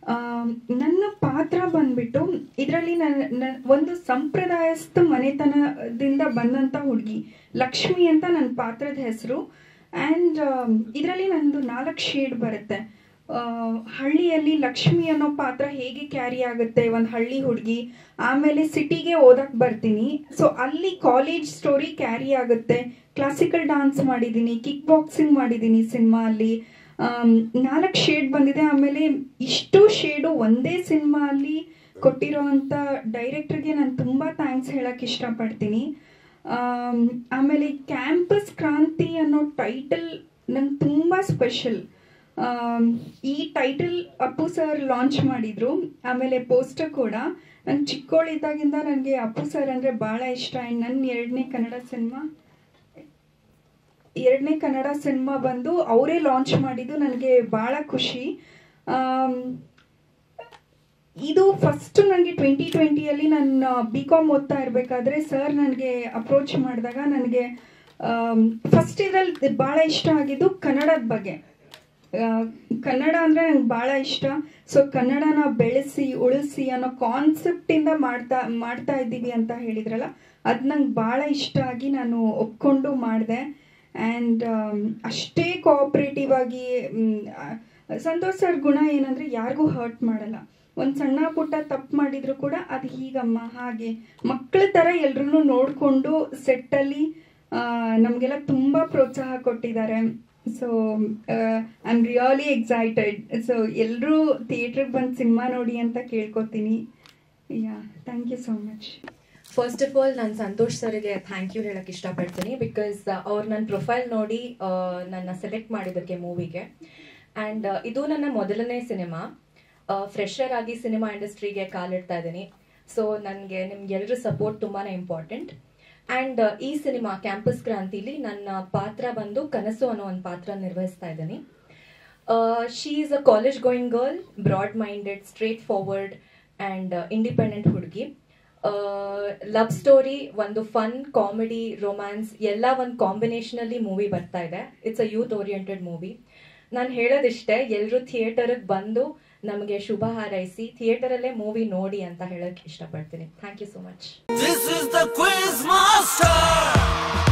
Am, ನನ್ನ ಪಾತ್ರ ಬಂದ್ಬಿಟ್ಟು ಇದರಲ್ಲಿ ನನ್ನ ಒಂದು ಸಂಪ್ರದಾಯಸ್ಥ ಮನೆತನದಿಂದ ಬಂದಂಥ ಹುಡುಗಿ ಲಕ್ಷ್ಮಿ ಅಂತ ನನ್ನ ಪಾತ್ರದ ಹೆಸರು ಆ್ಯಂಡ್ ಇದರಲ್ಲಿ ನಂದು ನಾಲ್ಕು ಶೇಡ್ ಬರುತ್ತೆ ಆ, ಹಳ್ಳಿಯಲ್ಲಿ ಲಕ್ಷ್ಮಿ ಅನ್ನೋ ಪಾತ್ರ ಹೇಗೆ ಕ್ಯಾರಿ ಆಗುತ್ತೆ ಒಂದು ಹಳ್ಳಿ ಹುಡುಗಿ ಆಮೇಲೆ ಸಿಟಿಗೆ ಓದಕ್ಕೆ ಬರ್ತೀನಿ ಸೊ ಅಲ್ಲಿ ಕಾಲೇಜ್ ಸ್ಟೋರಿ ಕ್ಯಾರಿ ಆಗುತ್ತೆ ಕ್ಲಾಸಿಕಲ್ ಡಾನ್ಸ್ ಮಾಡಿದ್ದೀನಿ ಕಿಕ್ ಬಾಕ್ಸಿಂಗ್ ಮಾಡಿದ್ದೀನಿ ಸಿನಿಮಾ ಅಲ್ಲಿ ನಾಲ್ಕು ಶೇಡ್ ಬಂದಿದೆ ಆಮೇಲೆ ಇಷ್ಟು ಶೇಡು ಒಂದೇ ಸಿನಿಮಾ ಅಲ್ಲಿ ಕೊಟ್ಟಿರೋವಂಥ ಡೈರೆಕ್ಟರ್ಗೆ ನಾನು ತುಂಬ ಥ್ಯಾಂಕ್ಸ್ ಹೇಳಕ್ಕೆ ಇಷ್ಟಪಡ್ತೀನಿ ಆಮ್, ಆಮೇಲೆ ಕ್ಯಾಂಪಸ್ ಕ್ರಾಂತಿ ಅನ್ನೋ ಟೈಟಲ್ ನಂಗೆ ತುಂಬ ಸ್ಪೆಷಲ್ ಈ ಟೈಟಲ್ ಅಪ್ಪು ಸರ್ ಲಾಂಚ್ ಮಾಡಿದ್ರು ಆಮೇಲೆ ಪೋಸ್ಟರ್ ಕೂಡ ನಂಗೆ ಚಿಕ್ಕವಳಿದ್ದಾಗಿಂದ ನನಗೆ ಅಪ್ಪು ಸರ್ ಅಂದರೆ ಭಾಳ ಇಷ್ಟ ಆ್ಯಂಡ್ ನನ್ನ ಎರಡನೇ ಕನ್ನಡ ಸಿನಿಮಾ ಎರಡನೇ ಕನ್ನಡ ಸಿನಿಮಾ ಬಂದು ಅವರೇ ಲಾಂಚ್ ಮಾಡಿದ್ದು ನನಗೆ ಭಾಳ ಖುಷಿ ಆಮ್, ಇದು ಫಸ್ಟ್ ನನಗೆ ಟ್ವೆಂಟಿ ಟ್ವೆಂಟಿಯಲ್ಲಿ ನಾನು ಬಿ ಕಾಮ್ ಓದ್ತಾ ಇರಬೇಕಾದ್ರೆ ಸರ್ ನನಗೆ ಅಪ್ರೋಚ್ ಮಾಡಿದಾಗ ನನಗೆ ಫಸ್ಟ್ ಇದರಲ್ಲಿ ಭಾಳ ಇಷ್ಟ ಆಗಿದ್ದು ಕನ್ನಡದ ಬಗ್ಗೆ ಆ, ಕನ್ನಡ ಅಂದರೆ ನಂಗೆ ಭಾಳ ಇಷ್ಟ ಸೊ ಕನ್ನಡನ ಬೆಳೆಸಿ ಉಳಿಸಿ ಅನ್ನೋ ಕಾನ್ಸೆಪ್ಟಿಂದ ಮಾಡ್ತಾ ಮಾಡ್ತಾ ಇದ್ದೀವಿ ಅಂತ ಹೇಳಿದ್ರಲ್ಲ ಅದು ನಂಗೆ ಭಾಳ ಇಷ್ಟ ಆಗಿ ನಾನು ಒಪ್ಕೊಂಡು ಮಾಡಿದೆ ಆ್ಯಂಡ್ ಅಷ್ಟೇ ಕೋಆಪ್ರೇಟಿವ್ ಆಗಿ ಮ್, ಆ, ಸಂತೋಷ್ ಸರ್ ಗುಣ ಏನಂದರೆ ಯಾರಿಗೂ ಹರ್ಟ್ ಮಾಡಲ್ಲ ಒಂದು ಸಣ್ಣ ಪುಟ್ಟ ತಪ್ಪು ಮಾಡಿದ್ರು ಕೂಡ ಅದು ಹೀಗಮ್ಮ ಹಾಗೆ ಮಕ್ಕಳ ಥರ ಎಲ್ರೂ ನೋಡಿಕೊಂಡು ಸೆಟ್ಟಲ್ಲಿ ನಮಗೆಲ್ಲ ತುಂಬ ಪ್ರೋತ್ಸಾಹ ಕೊಟ್ಟಿದ್ದಾರೆ so I am really excited so ಎಲ್ಲರೂ ಥಿಯೇಟ್ರಿಗೆ ಬಂದು ಸಿನಿಮಾ ನೋಡಿ ಅಂತ ಕೇಳ್ಕೊತೀನಿ yeah thank you so much first of all ನಾನು ಸಂತೋಷ್ ಸರ್ಗೆ ಥ್ಯಾಂಕ್ ಯು ಹೇಳಕ್ ಇಷ್ಟಪಡ್ತೀನಿ ಬಿಕಾಸ್ ಅವ್ರು ನನ್ನ ಪ್ರೊಫೈಲ್ ನೋಡಿ ಆ, ನನ್ನ ಸೆಲೆಕ್ಟ್ ಮಾಡಿದ್ದಕ್ಕೆ ಮೂವಿಗೆ ಆ್ಯಂಡ್ ಇದು ನನ್ನ ಮೊದಲನೇ ಸಿನಿಮಾ ಫ್ರೆಶರ್ ಆಗಿ ಸಿನಿಮಾ ಇಂಡಸ್ಟ್ರಿಗೆ ಕಾಲಿಡ್ತಾ ಇದ್ದೀನಿ ಸೊ ನನಗೆ ನಿಮ್ಗೆಲ್ಲರ ಸಪೋರ್ಟ್ ತುಂಬಾನೇ ಇಂಪಾರ್ಟೆಂಟ್ ಆ್ಯಂಡ್ ಈ ಸಿನಿಮಾ ಕ್ಯಾಂಪಸ್ ಕ್ರಾಂತಿಲಿ ನನ್ನ ಪಾತ್ರ ಬಂದು ಕನಸು ಅನ್ನೋ ಒಂದು ಪಾತ್ರ ನಿರ್ವಹಿಸ್ತಾ ಇದ್ದೀನಿ she is a college going girl broad minded straight forward and independent ಹುಡುಗಿ ಲವ್ ಸ್ಟೋರಿ ಒಂದು ಫನ್ ಕಾಮಿಡಿ ರೊಮ್ಯಾನ್ಸ್ ಎಲ್ಲ ಒಂದು ಕಾಂಬಿನೇಷನ್ ಅಲ್ಲಿ ಮೂವಿ ಬರ್ತಾ ಇದೆ it's a youth oriented movie ನಾನು ಹೇಳೋದಿಷ್ಟೇ ಎಲ್ಲರೂ ಥಿಯೇಟರ್ಗೆ ಬಂದು ನಮಗೆ ಶುಭ ಹಾರೈಸಿ ಥಿಯೇಟರಲ್ಲೇ ಮೂವಿ ನೋಡಿ ಅಂತ ಹೇಳಕ್ ಇಷ್ಟಪಡ್ತೀನಿ thank you so much This is the quiz master.